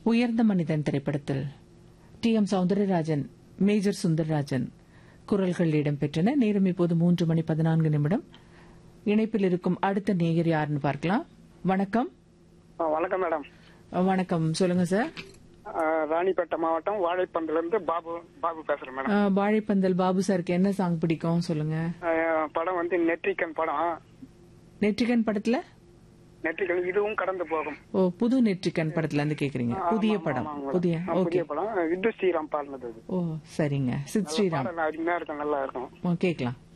உயர்ந்த மனிதன் திரைப்படத்தில் T M Soundararajan major Sundararajan குரல்கள் இடம்பெற்றன நேரம் இப்போது மூன்று மணி பதினான்கு நிமிடம் இணைப்பில் இருக்கும் அடுத்த நேயர் யாருன்னு பார்க்கலாம் வணக்கம் ஆ, வணக்கம் மேடம் அஹ், வணக்கம் சொல்லுங்க சார் ஆ, ராணிப்பேட்டை மாவட்டம் வாழைப்பந்துல இருந்து பாபு பாபு பேசுறேன் மேடம் அஹ், வாழைப்பந்தல் பாபு சாருக்கு என்ன சாங் பிடிக்கும் சொல்லுங்க ஆ, படம் வந்து நெற்றிக்கன் படம் நெற்றிகன் படத்துல நெற்றிக்கன் இதுவும் கடந்து போகும் ஓ புது நெற்றிக்கன் படத்துல இருந்து கேக்குறீங்க புதிய ஆமா, படம் ஆமா, ஆமா. புதிய ஆ, ஓகே புதிய படம் வித்து ஸ்ரீராம் பாடினது அது ஓ சரிங்க சித் ஸ்ரீராம் பாடல் அருமையா இருக்கும் நல்லா இருக்கும் ஓ, கேக்கலாம்